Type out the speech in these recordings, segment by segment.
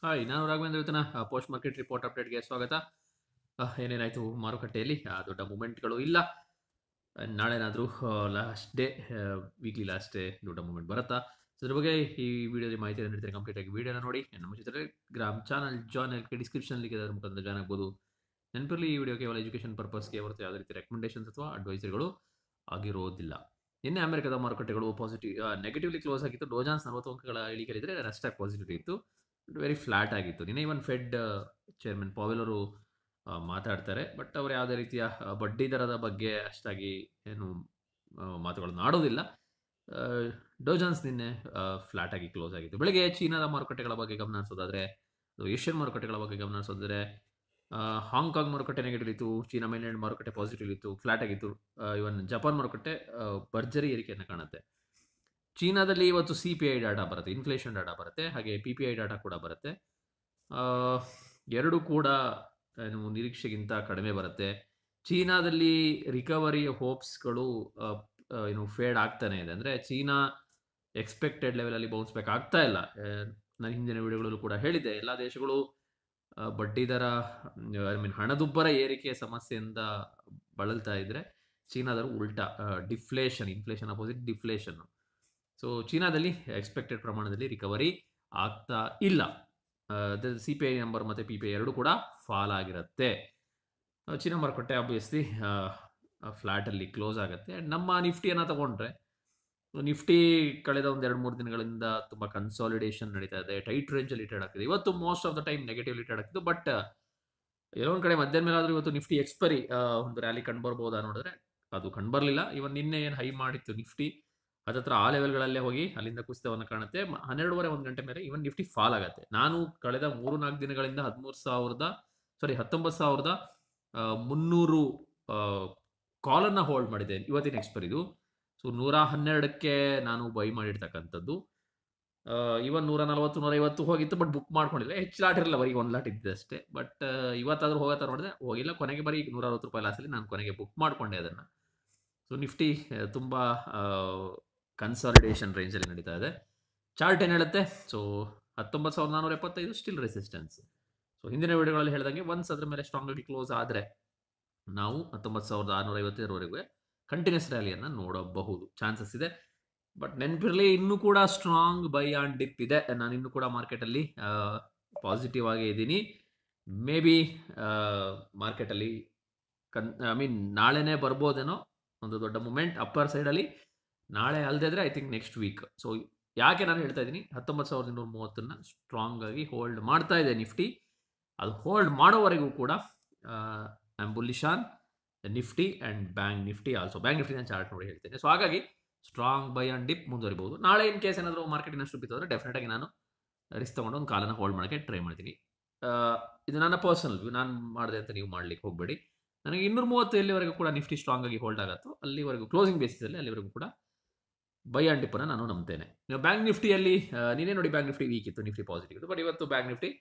hi ನಾನು ರಾಘವೇಂದ್ರ ಇವತ್ತಿನ post market report ಅಪ್ಡೇಟ್ಗೆ ಸ್ವಾಗತ ಅಹ್, ಏನೇನಾಯ್ತು ಮಾರುಕಟ್ಟೆಯಲ್ಲಿ ಆ, ದೊಡ್ಡ ಮೂಮೆಂಟ್ಗಳು ಇಲ್ಲ ಅಹ್, ನಾಳೆನಾದರೂ last day weekly last day ದೊಡ್ಡ ಮೂಮೆಂಟ್ ಬರುತ್ತಾ ಸೊ ಅದ್ರ ಬಗ್ಗೆ ಈ ವಿಡಿಯೋದಲ್ಲಿ ಮಾಹಿತಿ ನೀಡ್ತಾರೆ ಕಂಪ್ಲೀಟ್ ಆಗಿ ವಿಡಿಯೋನ ನೋಡಿ ನಮ್ಮ ಜೊತೆ ಗ್ರಾಮ್ ಚಾನಲ್ ಜಾನ್ ಎಲ್ ಕೆ ಡಿಸ್ಕ್ರಿಪ್ಷನ್ ಲಿಂಕ್ ಅದರ ಮುಖಾಂತರ ಜಾಯ್ನ್ ಆಗ್ಬೋದು ನೆನಪಿರಲಿ ಈ ವಿಡಿಯೋ ಕೇವಲ ಎಜುಕೇಷನ್ ಪರ್ಪಸ್ಗೆ ಹೊರತು ಯಾವುದೇ ರೀತಿ ರೆಕಮೆಂಡೇಶನ್ಸ್ ಅಥವಾ ಅಡ್ವೈಸರ್ಗಳು ಆಗಿರೋದಿಲ್ಲ ನಿನ್ನೆ ಅಮೆರಿಕದ ಮಾರುಕಟ್ಟೆಗಳು ಪಾಸಿಟಿವ್ ನೆಗೆಟಿವ್ಲಿ ಕ್ಲೋಸ್ ಆಗಿತ್ತು ಡೋಜಾನ್ಸ್ ನಲವತ್ತು ಅಂಕಗಳ ಇಳಿಕೆಲಿದ್ರೆ ರಸ್ಟಾಗಿ ಪಾಸಿಟಿವ್ ಇತ್ತು ವೆರಿ ಫ್ಲಾಟ್ ಆಗಿತ್ತು ನಿನ್ನೆ ಇವನ್ ಫೆಡ್ ಚೇರ್ಮನ್ ಪಾವೆಲ್ ಅವರು ಆ, ಮಾತಾಡ್ತಾರೆ ಬಟ್ ಅವರು ಯಾವುದೇ ರೀತಿಯ ಆ, ಬಡ್ಡಿ ದರದ ಬಗ್ಗೆ ಅಷ್ಟಾಗಿ ಏನು ಆ, ಮಾತುಗಳನ್ನು ಆಡೋದಿಲ್ಲ ಡೋಜಾನ್ಸ್ ನಿನ್ನೆ ಫ್ಲಾಟ್ ಆಗಿ ಕ್ಲೋಸ್ ಆಗಿತ್ತು ಬೆಳಗ್ಗೆ ಚೀನಾದ ಮಾರುಕಟ್ಟೆಗಳ ಬಗ್ಗೆ ಗಮನ ಹರಿಸೋದಾದ್ರೆ ಅದು ಏಷ್ಯನ್ ಮಾರುಕಟ್ಟೆಗಳ ಬಗ್ಗೆ ಗಮನ ಹರಿಸೋದಾದ್ರೆ ಆ, ಹಾಂಗ್ಕಾಂಗ್ ಮಾರುಕಟ್ಟೆ ನೆಗೆಟಿವ್ ಇತ್ತು ಚೀನಾ ಮೈನ್ಲ್ಯಾಂಡ್ ಮಾರುಕಟ್ಟೆ ಪಾಸಿಟಿವ್ ಇತ್ತು ಫ್ಲಾಟ್ ಆಗಿತ್ತು ಇವನ್ ಜಪಾನ್ ಮಾರುಕಟ್ಟೆ ಆ, ಭರ್ಜರಿ ಏರಿಕೆಯನ್ನು ಕಾಣುತ್ತೆ ಚೀನಾದಲ್ಲಿ ಇವತ್ತು ಸಿ ಪಿ ಐ ಡಾಟಾ ಬರುತ್ತೆ ಇನ್ಫ್ಲೇಷನ್ ಡಾಟಾ ಬರುತ್ತೆ ಹಾಗೆ ಪಿ ಪಿ ಐ ಡಾಟಾ ಕೂಡ ಬರುತ್ತೆ ಆ, ಎರಡು ಕೂಡ ಏನು ನಿರೀಕ್ಷೆಗಿಂತ ಕಡಿಮೆ ಬರುತ್ತೆ ಚೀನಾದಲ್ಲಿ ರಿಕವರಿ ಹೋಪ್ಸ್ಗಳು ಏನು ಫೇಡ್ ಆಗ್ತಾನೆ ಇದೆ ಅಂದರೆ ಚೀನಾ ಎಕ್ಸ್ಪೆಕ್ಟೆಡ್ ಲೆವೆಲಲ್ಲಿ ಬೌನ್ಸ್ ಬ್ಯಾಕ್ ಆಗ್ತಾ ಇಲ್ಲ ಆ, ನಾನು ಹಿಂದಿನ ವಿಡಿಯೋಗಳಲ್ಲೂ ಕೂಡ ಹೇಳಿದ್ದೆ ಎಲ್ಲ ದೇಶಗಳು ಆ, ಬಡ್ಡಿ ದರ ಐ ಮೀನ್ ಹಣದುಬ್ಬರ ಏರಿಕೆಯ ಸಮಸ್ಯೆಯಿಂದ ಬಳಲ್ತಾ ಇದ್ರೆ ಚೀನಾದರು ಉಲ್ಟಾ deflation inflation opposite deflation so ಚೀನಾದಲ್ಲಿ ಎಕ್ಸ್ಪೆಕ್ಟೆಡ್ ಪ್ರಮಾಣದಲ್ಲಿ ರಿಕವರಿ ಆಗ್ತಾ ಇಲ್ಲ ಸಿ ಪಿ ಐ ನಂಬರ್ ಮತ್ತು ಪಿ ಪಿ ಐ ಎರಡು ಕೂಡ ಫಾಲ್ ಆಗಿರುತ್ತೆ ಆ, ಚೀನಾ ಮಾರುಕಟ್ಟೆ ಆಬ್ವಿಯಸ್ಲಿ ಫ್ಲ್ಯಾಟಲ್ಲಿ ಕ್ಲೋಸ್ ಆಗುತ್ತೆ And ನಮ್ಮ ನಿಫ್ಟಿಯನ್ನು ತಗೊಂಡ್ರೆ ನಿಫ್ಟಿ ಕಳೆದ ಒಂದು ಎರಡು ಮೂರು ದಿನಗಳಿಂದ ತುಂಬ ಕನ್ಸಾಲಿಡೇಷನ್ ನಡೀತಾ ಇದೆ ಟೈಟ್ ರೇಂಜಲ್ಲಿ ಟ್ರೇಡ್ ಆಗ್ತಿದೆ ಇವತ್ತು most of the time negatively trade ಆಗ್ತಿದ್ದು ಬಟ್ ಎಲ್ಲೋ ಒಂದು ಕಡೆ ಮಧ್ಯಾಹ್ನ ಮೇಲೆ ಆದರೂ ಇವತ್ತು ನಿಫ್ಟಿ ಎಕ್ಸ್ಪರಿ ಒಂದು ರ್ಯಾಲಿ ಕಂಡುಬರ್ಬೋದಾ ನೋಡಿದ್ರೆ ಅದು ಕಂಡುಬರಲಿಲ್ಲ ಇವನ್ ನಿನ್ನೆ ಏನು ಹೈ ಮಾಡಿತ್ತು ನಿಫ್ಟಿ ಹತ್ತತ್ರ ಆ ಲೆವೆಲ್ಗಳಲ್ಲೇ ಹೋಗಿ ಅಲ್ಲಿಂದ ಕುಸಿತವನ್ನು ಕಾಣುತ್ತೆ ಮ- ಹನ್ನೆರಡುವರೆ ಒಂದು ಗಂಟೆ ಮೇಲೆ ಇವನ್ ನಿಫ್ಟಿ ಫಾಲ್ ಆಗುತ್ತೆ ನಾನು ಕಳೆದ ಮೂರು ನಾಲ್ಕು ದಿನಗಳಿಂದ ಹದಿಮೂರು ಸಾವಿರದ ಸಾರಿ ಹತ್ತೊಂಬತ್ತು ಸಾವಿರದ ಆ, ಮುನ್ನೂರು ಕಾಲನ್ನು ಹೋಲ್ಡ್ ಮಾಡಿದೆ ಇವತ್ತಿನ ಎಕ್ಸ್ಪರಿದು ಸೊ ನೂರ ಹನ್ನೆರಡಕ್ಕೆ ನಾನು ಬೈ ಮಾಡಿರ್ತಕ್ಕಂಥದ್ದು ಆ, ಇವನ್ ನೂರ ನಲವತ್ತು ನೂರ ಐವತ್ತು ಹೋಗಿತ್ತು ಬಟ್ ಬುಕ್ ಮಾಡ್ಕೊಂಡಿಲ್ಲ ಹೆಚ್ಚು ಲಾಟ್ ಇರಲಿಲ್ಲ ಬರೀ ಒಂದು ಲಾಟ್ ಇದ್ದಿದೆ ಅಷ್ಟೇ ಬಟ್ ಇವತ್ತಾದ್ರೂ ಹೋಗತ್ತಾ ನೋಡಿದೆ ಹೋಗಿಲ್ಲ ಕೊನೆಗೆ ಬರೀ ನೂರ ಅರವತ್ತು ರೂಪಾಯಿ ಲಾಸಲ್ಲಿ ನಾನು ಕೊನೆಗೆ ಬುಕ್ ಮಾಡಿಕೊಂಡೆ ಅದನ್ನು ಸೊ ನಿಫ್ಟಿ ಆ, ತುಂಬ ಕನ್ಸಾಲಿಡೇಷನ್ ರೇಂಜಲ್ಲಿ ನಡೀತಾ ಇದೆ ಚಾರ್ಟ್ ಏನು ಹೇಳುತ್ತೆ ಸೊ ಹತ್ತೊಂಬತ್ತು ಸಾವಿರದ ನಾನ್ನೂರ ಎಪ್ಪತ್ತೈದು ಸ್ಟಿಲ್ ರೆಸಿಸ್ಟೆನ್ಸ್ ಸೊ ಹಿಂದಿನ ವಿಡಿಯೋಗಳಲ್ಲಿ ಹೇಳ್ದಂಗೆ ಒನ್ಸ್ ಅದ್ರ ಮೇಲೆ ಸ್ಟ್ರಾಂಗ್ ಆಗಿ ಕ್ಲೋಸ್ ಆದರೆ ನಾವು ಹತ್ತೊಂಬತ್ತು ಸಾವಿರದ ಆರುನೂರ ಐವತ್ತರವರೆಗೂ ಕಂಟಿನ್ಯೂಸ್ ರ್ಯಾಲಿಯನ್ನು ನೋಡಬಹುದು ಚಾನ್ಸಸ್ ಇದೆ ಬಟ್ ನೆನಪಿರಲಿ ಇನ್ನೂ ಕೂಡ ಸ್ಟ್ರಾಂಗ್ ಬೈ ಆನ್ ಡಿಪ್ ಇದೆ ನಾನು ಇನ್ನೂ ಕೂಡ ಮಾರ್ಕೆಟಲ್ಲಿ ಪಾಸಿಟಿವ್ ಆಗೇ ಇದ್ದೀನಿ ಮೇ ಬಿ ಮಾರ್ಕೆಟಲ್ಲಿ ಕನ್ ಐ ಮೀನ್ ನಾಳೆನೇ ಬರ್ಬೋದೇನೋ ಒಂದು ದೊಡ್ಡ ಮೂಮೆಂಟ್ ಅಪ್ಪರ್ ಸೈಡಲ್ಲಿ ನಾಳೆ ಅಲ್ಲದೆ ಇದ್ರೆ I think next week so ಯಾಕೆ ನಾನು ಹೇಳ್ತಾ ಇದ್ದೀನಿ ಹತ್ತೊಂಬತ್ತು ಸಾವಿರದ ಇನ್ನೂರ ಮೂವತ್ತನ್ನು ಸ್ಟ್ರಾಂಗ್ ಆಗಿ ಹೋಲ್ಡ್ ಮಾಡ್ತಾ ಇದೆ ನಿಫ್ಟಿ ಅದು ಹೋಲ್ಡ್ ಮಾಡೋವರೆಗೂ ಕೂಡ I am bullish on Nifty and bank Nifty also bank Nifty ನಾನು ಚಾರ್ಟ್ ನೋಡಿ ಹೇಳ್ತೇನೆ ಸೊ ಹಾಗಾಗಿ ಸ್ಟ್ರಾಂಗ್ ಬೈ ಆನ್ ಡಿಪ್ ಮುಂದುವರಿಬಹುದು ನಾಳೆ ಇನ್ ಕೇಸ್ ಏನಾದರೂ ಮಾರ್ಕೆಟಿನಷ್ಟು ಬಿತ್ತಂದ್ರೆ ಡೆಫಿನೆಟ್ ಆಗಿ ನಾನು ರಿಸ್ಕ್ ತಗೊಂಡು ಒಂದು ಕಾಲನ್ನು ಹೋಲ್ಡ್ ಮಾಡೋಕ್ಕೆ ಟ್ರೈ ಮಾಡ್ತೀನಿ ಆ, ಇದು ನನ್ನ ಪರ್ಸನಲ್ ವ್ಯೂ ನಾನು ಮಾಡಿದೆ ಅಂತ ನೀವು ಮಾಡ್ಲಿಕ್ಕೆ ಹೋಗಬೇಡಿ ನನಗೆ ಇನ್ನೂರ ಮೂವತ್ತು ಎಲ್ಲಿವರೆಗೂ ಕೂಡ ನಿಫ್ಟಿ ಸ್ಟ್ರಾಂಗ್ ಆಗಿ ಹೋಲ್ಡ್ ಆಗುತ್ತೋ ಅಲ್ಲಿವರೆಗೂ ಕ್ಲೋಸಿಂಗ್ ಬೇಸಿಸಲ್ಲಿ ಅಲ್ಲಿವರೆಗೂ ಕೂಡ ಬೈ ಆ್ಯಂಡ್ ಡಿಪ್ಪನ್ನು ನಾನು ನಂಬ್ತೇನೆ ನೀವು ಬ್ಯಾಂಕ್ ನಿಫ್ಟಿಯಲ್ಲಿ ಆ, ನಿನ್ನೆ ನೋಡಿ ಬ್ಯಾಂಕ್ ನಿಫ್ಟಿ ವೀಕ್ ಇತ್ತು ನಿಫ್ಟಿ ಪಾಸಿಟಿವ್ ಇತ್ತು ಬಟ್ ಇವತ್ತು ಬ್ಯಾಂಕ್ ನಿಫ್ಟಿ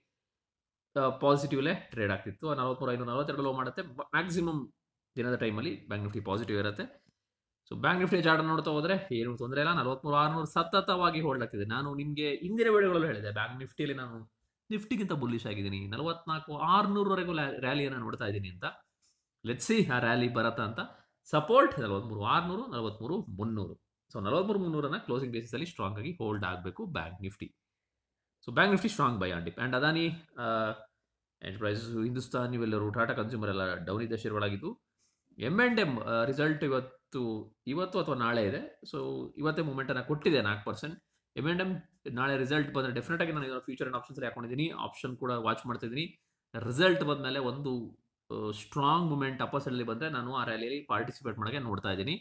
ಪಾಸಿಟಿವ್ಲೇ ಟ್ರೇಡ್ ಆಗ್ತಿತ್ತು ನಲವತ್ಮೂರು ಐನೂರ ನಲವತ್ತೆರಡು ಲೋ ಮಾಡುತ್ತೆ ಮ್ಯಾಕ್ಸಿಮಮ್ ದಿನದ ಟೈಮಲ್ಲಿ ಬ್ಯಾಂಕ್ ನಿಫ್ಟಿ ಪಾಸಿಟಿವ್ ಇರುತ್ತೆ ಸೊ ಬ್ಯಾಂಕ್ ನಿಫ್ಟಿ ಚಾರ್ಟ್ ನೋಡ್ತಾ ಹೋದ್ರೆ ಏನು ತೊಂದರೆ ಇಲ್ಲ ನಲವತ್ಮೂರು ಆರುನೂರು ಸತತವಾಗಿ ಹೋಲ್ಡ್ ಆಗ್ತಿದೆ ನಾನು ನಿಮಗೆ ಹಿಂದಿನ ವಿಡಿಯೋಗಳಲ್ಲೂ ಹೇಳಿದೆ ಬ್ಯಾಂಕ್ ನಿಫ್ಟಿಯಲ್ಲಿ ನಾನು ನಿಫ್ಟಿಗಿಂತ ಬುಲ್ಲಿಶ್ ಆಗಿದ್ದೀನಿ ನಲವತ್ನಾಲ್ಕು ಆರುನೂರವರೆಗೂ ರ್ಯಾಲಿಯನ್ನು ನೋಡ್ತಾ ಇದ್ದೀನಿ ಅಂತ ಲೆಟ್ ಸಿ ಆ ರ್ಯಾಲಿ ಬರತ್ತಾ ಅಂತ ಸಪೋರ್ಟ್ ನಲವತ್ಮೂರು ಆರುನೂರು ನಲವತ್ಮೂರು ಮುನ್ನೂರು ಸೊ ನಲವತ್ಮೂರು ಮುನ್ನೂರನ್ನ ಕ್ಲೋಸಿಂಗ್ ಬೇಸಿಸಲ್ಲಿ ಸ್ಟ್ರಾಂಗ್ ಆಗಿ ಹೋಲ್ಡ್ ಆಗಬೇಕು bank Nifty so bank Nifty strong buy on dip and Adani enterprises Hindustan ಇವೆಲ್ಲರೂ ಟಾಟಾ ಕನ್ಸ್ಯೂಮರ್ ಎಲ್ಲ ಡೌನ್ ಇದ್ದ ಶೇರುಗಳಾಗಿದ್ದು ಎಮ್ ಆ್ಯಂಡ್ ಎಮ್ ರಿಸಲ್ಟ್ ಇವತ್ತು ಇವತ್ತು ಅಥವಾ ನಾಳೆ ಇದೆ ಸೊ ಇವತ್ತೇ ಮೂಮೆಂಟನ್ನು ಕೊಟ್ಟಿದೆ ನಾಲ್ಕು ಪರ್ಸೆಂಟ್ ಎಮ್ ಆ್ಯಂಡ್ ಎಮ್ ನಾಳೆ ರಿಸಲ್ಟ್ ಬಂದರೆ ಡೆಫಿನೆಟ್ ಆಗಿ ನಾನು ಇದರ ಫ್ಯೂಚರ್ ಆ್ಯಂಡ್ ಆಪ್ಷನ್ಸ್ ಹಾಕೊಂಡಿದ್ದೀನಿ ಆಪ್ಷನ್ ಕೂಡ ವಾಚ್ ಮಾಡ್ತಿದ್ದೀನಿ ರಿಸಲ್ಟ್ ಬಂದಮೇಲೆ ಒಂದು ಸ್ಟ್ರಾಂಗ್ ಮೂಮೆಂಟ್ ಅಪೋಸಲ್ಲಿ ಬಂದರೆ ನಾನು ಆ ರ್ಯಾಲಿಯಲ್ಲಿ ಪಾರ್ಟಿಸಿಪೇಟ್ ಮಾಡೋಕ್ಕೆ ನೋಡ್ತಾ ಇದ್ದೀನಿ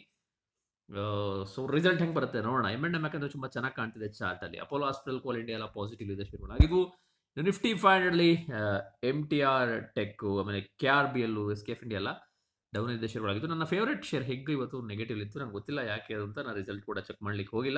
ಸೊ ರಿಸಲ್ಟ್ ಹೆಂಗೆ ಬರುತ್ತೆ ನೋಡೋಣ ಎಮ್ ಆ್ಯಂಡ್ ಎಮ್ ಯಾಕಂದರೆ ತುಂಬ ಚೆನ್ನಾಗಿ ಕಾಣ್ತಿದೆ ಚಾರ್ಟಲ್ಲಿ ಅಪೋಲೋ ಹಾಸ್ಪಿಟಲ್ ಕೋಲ್ ಇಂಡಿಯಾ ಎಲ್ಲ ಪಾಸಿಟಿವ್ ಇದೆ ಶೇರುಗಳು ಆಗಿದ್ದು ನಿಫ್ಟಿ ಫೈವ್ ಹಂಡ್ರೆಡ್ಲಿ ಎಮ್ ಟಿ ಆರ್ ಟೆಕ್ ಆಮೇಲೆ K R B L S K F India ಎಲ್ಲ ಡೌನ್ ಇದ್ದ ಶೇರುಗಳಾಗಿದ್ದು ನನ್ನ ಫೇವ್ರೆಟ್ ಶೇರ್ ಹೆಗ್ ಇವತ್ತು ನೆಗೆಟಿವ್ ಇತ್ತು ನಂಗೆ ಗೊತ್ತಿಲ್ಲ ಯಾಕೆ ಅದು ಅಂತ ನಾನು ರಿಸಲ್ಟ್ ಕೂಡ ಚೆಕ್ ಮಾಡ್ಲಿಕ್ಕೆ ಹೋಗಿಲ್ಲ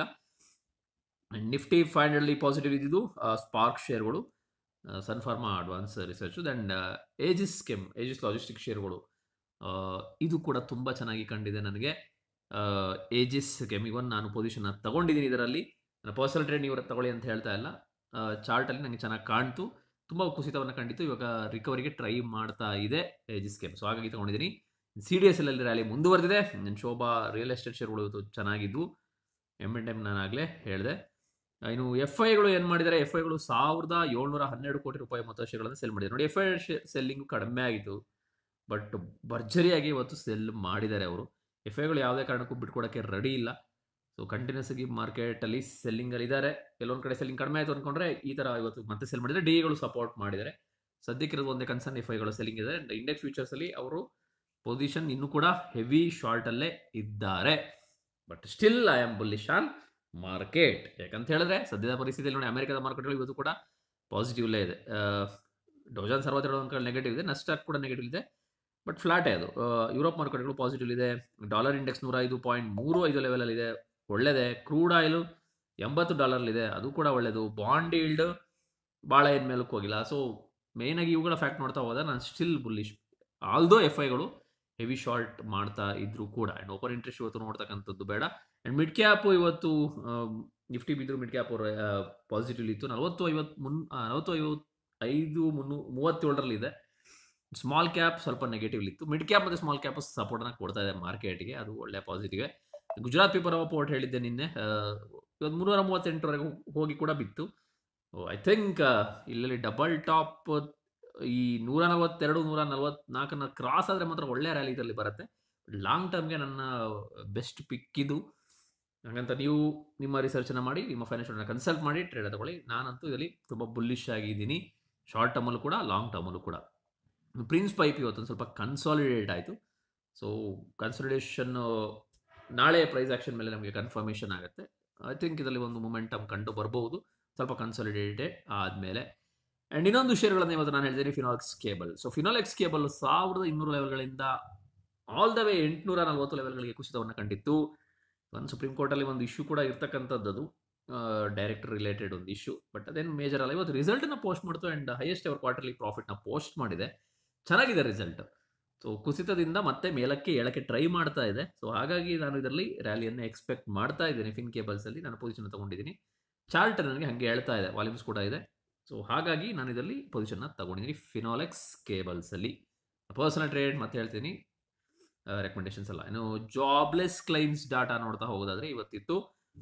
ನಿಫ್ಟಿ ಫೈವ್ ಹಂಡ್ರೆಡ್ಲಿ ಪಾಸಿಟಿವ್ ಇದ್ದಿದ್ದು ಸ್ಪಾರ್ಕ್ ಶೇರ್ಗಳು Sun pharma advance research and Aegis chem Aegis logistic ಶೇರ್ಗಳು ಆ, ಇದು ಕೂಡ ತುಂಬ ಚೆನ್ನಾಗಿ ಕಂಡಿದೆ ನನಗೆ ಏಜಿಸ್ ಕೆಮ್ ಇವನ್ ನಾನು ಪೊಸಿಷನ್ ತಗೊಂಡಿದ್ದೀನಿ ಇದರಲ್ಲಿ ನನ್ನ ಪರ್ಸನಲ್ ಟ್ರೇಡ್ ನೀವು ತಗೊಳ್ಳಿ ಅಂತ ಹೇಳ್ತಾ ಇಲ್ಲ ಚಾರ್ಟಲ್ಲಿ ನನಗೆ ಚೆನ್ನಾಗಿ ಕಾಣ್ತು ತುಂಬ ಕುಸಿತವನ್ನು ಕಂಡಿತ್ತು ಇವಾಗ ರಿಕವರಿಗೆ ಟ್ರೈ ಮಾಡ್ತಾ ಇದೆ ಎಜಿಸ್ಕೇಪ್ ಸೊ ಹಾಗಾಗಿ ತೊಗೊಂಡಿದ್ದೀನಿ ಸಿ ಡಿ ಎಸ್ ಎಲ್ ಅಲ್ಲಿ ರ್ಯಾಲಿ ಮುಂದುವರೆದಿದೆ ನನ್ನ ಶೋಭಾ ರಿಯಲ್ ಎಸ್ಟೇಟ್ ಶೇರ್ಗಳು ಇವತ್ತು ಚೆನ್ನಾಗಿದ್ವು ಎಮ್ ಎಂಡ್ ಎಮ್ ನಾನು ಆಗಲೇ ಹೇಳಿದೆ ಇನ್ನು ಎಫ್ ಐಗಳು ಏನು ಮಾಡಿದ್ದಾರೆ ಎಫ್ ಐಗಳು ಸಾವಿರದ ಏಳ್ನೂರ ಹನ್ನೆರಡು ಕೋಟಿ ರೂಪಾಯಿ ಮೊತ್ತ ಶೇರ್ಗಳನ್ನು ಸೆಲ್ ಮಾಡಿದ್ದಾರೆ ನೋಡಿ ಎಫ್ ಐ ಸೆಲ್ಲಿಂಗ್ ಕಡಿಮೆ ಆಗಿತ್ತು ಬಟ್ ಭರ್ಜರಿಯಾಗಿ ಇವತ್ತು ಸೆಲ್ ಮಾಡಿದ್ದಾರೆ ಅವರು ಎಫ್ ಐಗಳು ಯಾವುದೇ ಕಾರಣಕ್ಕೂ ಬಿಟ್ಕೊಡೋಕ್ಕೆ ರೆಡಿ ಇಲ್ಲ ಸೊ ಕಂಟಿನ್ಯೂಸ್ ಆಗಿ ಮಾರ್ಕೆಟಲ್ಲಿ ಸೆಲ್ಲಿಂಗಲ್ಲಿ ಇದ್ದಾರೆ ಕೆಲವೊಂದು ಕಡೆ ಸೆಲ್ಲಿಂಗ್ ಕಡಿಮೆ ಆಯಿತು ಅಂದ್ಕೊಂಡ್ರೆ ಈ ಥರ ಇವತ್ತು ಮತ್ತೆ ಸೆಲ್ ಮಾಡಿದರೆ ಡಿಗಳು ಸಪೋರ್ಟ್ ಮಾಡಿದ್ದಾರೆ ಸದ್ಯಕ್ಕಿರೋದು ಒಂದೇ ಕನ್ಸರ್ನ್ ಎಫ್ ಐಗಳು ಸೆಲ್ಲಿಂಗ್ ಇದೆ ಇಂಡೆಕ್ಸ್ ಫ್ಯೂಚರ್ಸಲ್ಲಿ ಅವರು ಪೊಸಿಷನ್ ಇನ್ನೂ ಕೂಡ ಹೆವಿ ಶಾರ್ಟಲ್ಲೇ ಇದ್ದಾರೆ but still I am bullish on market ಯಾಕಂತ ಹೇಳಿದ್ರೆ ಸದ್ಯದ ಪರಿಸ್ಥಿತಿಯಲ್ಲಿ ನೋಡಿ ಅಮೆರಿಕದ ಮಾರ್ಕೆಟ್ಗಳು ಇವತ್ತು ಕೂಡ ಪಾಸಿಟಿವ್ಲೇ ಇದೆ ಡೋಜಾನ್ ಸರ್ವತ್ರ ಒಂದು ಕಡೆ ನೆಗೆಟಿವ್ ಇದೆ ನಷ್ಟ ಕೂಡ ನೆಗೆಟಿವ್ ಇದೆ ಬಟ್ ಫ್ಲಾಟೇ ಅದು ಯುರೋಪ್ ಮಾರ್ಕೆಟ್ಗಳು ಪಾಸಿಟಿವ್ ಇದೆ ಡಾಲರ್ ಇಂಡೆಕ್ಸ್ ನೂರ ಐದು ಪಾಯಿಂಟ್ ಮೂರು ಐದು ಲೆವೆಲಲ್ಲಿ ಇದೆ ಒಳ್ಳೆಯದೇ ಕ್ರೂಡ್ ಆಯಿಲು ಎಂಬತ್ತು ಡಾಲರ್ಲಿದೆ ಅದು ಕೂಡ ಒಳ್ಳೆಯದು ಬಾಂಡ್ ಈಲ್ಡ್ ಭಾಳ ಏನು ಮೇಲಕ್ಕೆ ಹೋಗಿಲ್ಲ ಸೊ ಮೇಯ್ನಾಗಿ ಇವುಗಳ ಫ್ಯಾಕ್ಟ್ ನೋಡ್ತಾ ಹೋದಾಗ ನಾನು ಸ್ಟಿಲ್ ಬುಲ್ಲಿಶ್ ಆಲ್ದೋ ಎಫ್ ಐಗಳು ಹೆವಿ ಶಾರ್ಟ್ ಮಾಡ್ತಾ ಇದ್ರು ಕೂಡ ಆ್ಯಂಡ್ ಓಪನ್ ಇಂಟ್ರೆಸ್ಟ್ ಇವತ್ತು ನೋಡ್ತಕ್ಕಂಥದ್ದು ಬೇಡ ಆ್ಯಂಡ್ ಮಿಡ್ ಕ್ಯಾಪು ಇವತ್ತು ನಿಫ್ಟಿ ಬಿದ್ದರು ಮಿಡ್ ಕ್ಯಾಪ್ ಪಾಸಿಟಿವ್ ಇತ್ತು ನಲವತ್ತು ಐವತ್ತು ಮುನ್ ನಲವತ್ತು ಐವತ್ತು ಐದು ಮುನ್ನೂ ಮೂವತ್ತೇಳರಲ್ಲಿದೆ ಸ್ಮಾಲ್ ಕ್ಯಾಪ್ ಸ್ವಲ್ಪ ನೆಗೆಟಿವ್ ಇತ್ತು ಮಿಡ್ ಕ್ಯಾಪ್ ಮತ್ತು ಸ್ಮಾಲ್ ಕ್ಯಾಪ್ ಸಪೋರ್ಟ್ನ ಕೊಡ್ತಾ ಇದೆ ಮಾರ್ಕೆಟ್ಗೆ ಅದು ಒಳ್ಳೆ ಪಾಸಿಟಿವ್ ಗುಜರಾತ್ ಪೇಪರ್ ಪೋರ್ಟ್ ಹೇಳಿದ್ದೆ ನಿನ್ನೆ ಇವತ್ತು ಮುನ್ನೂರ ಮೂವತ್ತೆಂಟರವರೆಗೆ ಹೋಗಿ ಕೂಡ ಬಿತ್ತು ಐ ಥಿಂಕ್ ಇಲ್ಲಲ್ಲಿ ಡಬಲ್ ಟಾಪ್ ಈ ನೂರ ನಲವತ್ತೆರಡು ನೂರ ನಲವತ್ನಾಲ್ಕನ್ನ ಕ್ರಾಸ್ ಆದರೆ ಮಾತ್ರ ಒಳ್ಳೆ ರ್ಯಾಲಿ ಇದರಲ್ಲಿ ಬರುತ್ತೆ ಲಾಂಗ್ ಟರ್ಮ್ಗೆ ನನ್ನ ಬೆಸ್ಟ್ ಪಿಕ್ ಇದು ಹಾಗಂತ ನೀವು ನಿಮ್ಮ ರಿಸರ್ಚನ್ನು ಮಾಡಿ ನಿಮ್ಮ ಫೈನಾನ್ಷಿಯಲ್ನ ಕನ್ಸಲ್ಟ್ ಮಾಡಿ ಟ್ರೇಡ್ ತಗೊಳ್ಳಿ ನಾನಂತೂ ಇದರಲ್ಲಿ ತುಂಬ ಬುಲ್ಲಿಶ್ ಆಗಿದ್ದೀನಿ ಶಾರ್ಟ್ ಟರ್ಮಲ್ಲೂ ಕೂಡ ಲಾಂಗ್ ಟರ್ಮಲ್ಲೂ ಕೂಡ ಪ್ರಿನ್ಸ್ ಪೈಪ್ ಇವತ್ತೊಂದು ಸ್ವಲ್ಪ ಕನ್ಸಾಲಿಡೇಟ್ ಆಯಿತು ಸೊ ಕನ್ಸಾಲಿಡೇಷನ್ ನಾಳೆ ಪ್ರೈಸ್ ಆ್ಯಕ್ಷನ್ ಮೇಲೆ ನಮಗೆ ಕನ್ಫರ್ಮೇಷನ್ ಆಗುತ್ತೆ ಐ ಥಿಂಕ್ ಇದರಲ್ಲಿ ಒಂದು ಮೊಮೆಂಟಮ್ ಕಂಡು ಬರ್ಬೋದು ಸ್ವಲ್ಪ ಕನ್ಸಾಲಿಡೇಟೆಡ್ ಆದಮೇಲೆ ಆ್ಯಂಡ್ ಇನ್ನೊಂದು ಶೇರ್ಗಳನ್ನು ಇವತ್ತು ನಾನು ಹೇಳ್ತೀನಿ Finolex cable so Finolex cable ಸಾವಿರದ ಇನ್ನೂರು ಲೆವೆಲ್ಗಳಿಂದ ಆಲ್ ದ ವೇ ಎಂಟುನೂರ ನಲ್ವತ್ತು ಲೆವೆಲ್ಗಳಿಗೆ ಕುಸಿತವನ್ನು ಕಂಡಿತ್ತು ಒಂದು ಸುಪ್ರೀಂ ಕೋರ್ಟಲ್ಲಿ ಒಂದು ಇಶ್ಯೂ ಕೂಡ ಇರ್ತಕ್ಕಂಥದ್ದು ಡೈರೆಕ್ಟ್ ರಿಲೇಟೆಡ್ ಒಂದು ಇಶ್ಯೂ ಬಟ್ ಅದೇನು ಮೇಜರ್ ಅಲ್ಲ ಇವತ್ತು ರಿಸಲ್ಟನ್ನು ಪೋಸ್ಟ್ ಮಾಡ್ತು ಆ್ಯಂಡ್ ಹೈಯೆಸ್ಟ್ ಅವರ್ ಕ್ವಾರ್ಟರ್ಲಿ ಪ್ರಾಫಿಟ್ನ ಪೋಸ್ಟ್ ಮಾಡಿದೆ ಚೆನ್ನಾಗಿದೆ ರಿಸಲ್ಟ್ ಸೊ ಕುಸಿತದಿಂದ ಮತ್ತೆ ಮೇಲಕ್ಕೆ ಏಳಕ್ಕೆ ಟ್ರೈ ಮಾಡ್ತಾ ಇದೆ ಸೊ ಹಾಗಾಗಿ ನಾನು ಇದರಲ್ಲಿ ರ್ಯಾಲಿಯನ್ನು ಎಕ್ಸ್ಪೆಕ್ಟ್ ಮಾಡ್ತಾ ಇದ್ದೇನೆ ಫಿನ್ ಕೇಬಲ್ಸಲ್ಲಿ ನಾನು ಪೊಸಿಷನ್ ತೊಗೊಂಡಿದ್ದೀನಿ ಚಾರ್ಟ್ ನನಗೆ ಹಾಗೆ ಹೇಳ್ತಾ ಇದೆ ವಾಲ್ಯೂಮ್ಸ್ ಕೂಡ ಇದೆ ಸೊ ಹಾಗಾಗಿ ನಾನು ಇದರಲ್ಲಿ ಪೊಸಿಷನ್ನ ತಗೊಂಡಿದ್ದೀನಿ ಫಿನಾಲೆಕ್ಸ್ ಕೇಬಲ್ಸಲ್ಲಿ ಪರ್ಸನಲ್ ಟ್ರೇಡ್ ಮತ್ತೆ ಹೇಳ್ತೀನಿ ರೆಕಮೆಂಡೇಶನ್ಸ್ ಅಲ್ಲ ಇನ್ನು ಜಾಬ್ಲೆಸ್ ಕ್ಲೈಮ್ಸ್ ಡಾಟಾ ನೋಡ್ತಾ ಹೋಗೋದಾದರೆ ಇವತ್ತಿತ್ತು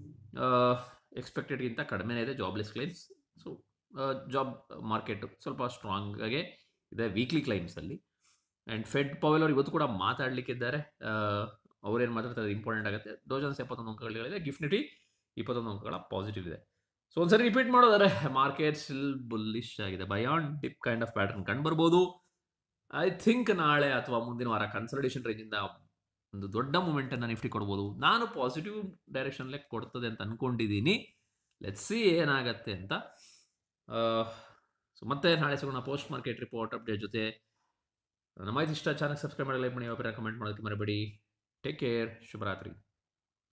ಎಕ್ಸ್ಪೆಕ್ಟೆಡ್ಗಿಂತ ಕಡಿಮೆನೇ ಇದೆ jobless claims so job market ಸ್ವಲ್ಪ ಸ್ಟ್ರಾಂಗ್ ಆಗಿ ಇದೆ ವೀಕ್ಲಿ ಕ್ಲೈಮ್ಸಲ್ಲಿ ಆ್ಯಂಡ್ ಫೆಡ್ ಪವೆಲ್ ಅವರು ಇವತ್ತು ಕೂಡ ಮಾತಾಡಲಿಕ್ಕಿದ್ದಾರೆ ಅವ್ರೇನು ಮಾತಾಡ್ತಾರೆ ಇಂಪಾರ್ಟೆಂಟ್ ಆಗುತ್ತೆ ಡೋಜನ್ಸ್ ಎಪ್ಪತ್ತೊಂದು ಅಂಕಗಳಿದೆ ಗಿಫ್ಟ್ ನಿಟಿ ಇಪ್ಪತ್ತೊಂದು ಅಂಕಗಳ ಪಾಸಿಟಿವ್ ಇದೆ ಸೊ ಒಂದ್ಸರಿ ರಿಪೀಟ್ ಮಾಡೋದಾದ್ರೆ ಮಾರ್ಕೆಟ್ ಸ್ಟಿಲ್ ಬುಲ್ಲಿಶ್ ಆಗಿದೆ buy on dip kind of pattern ಕಂಡು ಬರ್ಬೋದು ಐ ಥಿಂಕ್ ನಾಳೆ ಅಥವಾ ಮುಂದಿನ ವಾರ ಕನ್ಸಲ್ಟೇಷನ್ ರೇಂಜಿಂದ ಒಂದು ದೊಡ್ಡ ಮೂಮೆಂಟನ್ನು ನಿಫ್ಟಿ ಕೊಡ್ಬೋದು ನಾನು ಪಾಸಿಟಿವ್ ಡೈರೆಕ್ಷನ್ಲೇ ಕೊಡ್ತದೆ ಅಂತ ಅಂದ್ಕೊಂಡಿದ್ದೀನಿ ಲೆಟ್ಸ್ ಸಿ ಏನಾಗತ್ತೆ ಅಂತ ಸೊ ಮತ್ತೆ ನಾಳೆ ಸಿಗೋಣ ಪೋಸ್ಟ್ ಮಾರ್ಕೆಟ್ ರಿಪೋರ್ಟ್ ಅಪ್ಡೇಟ್ ಜೊತೆ ನಮ್ಮ ಇಷ್ಟ ಚಾನಲ್ ಸಬ್ಸ್ಕ್ರೈಬ್ ಮಾಡಿ ಲೈಕ್ ಮಾಡಿ ಕಮೆಂಟ್ ಮಾಡೋದಕ್ಕೆ ಮರಿಬೇಡಿ ಟೇಕ್ ಕೇರ್ ಶುಭರಾತ್ರಿ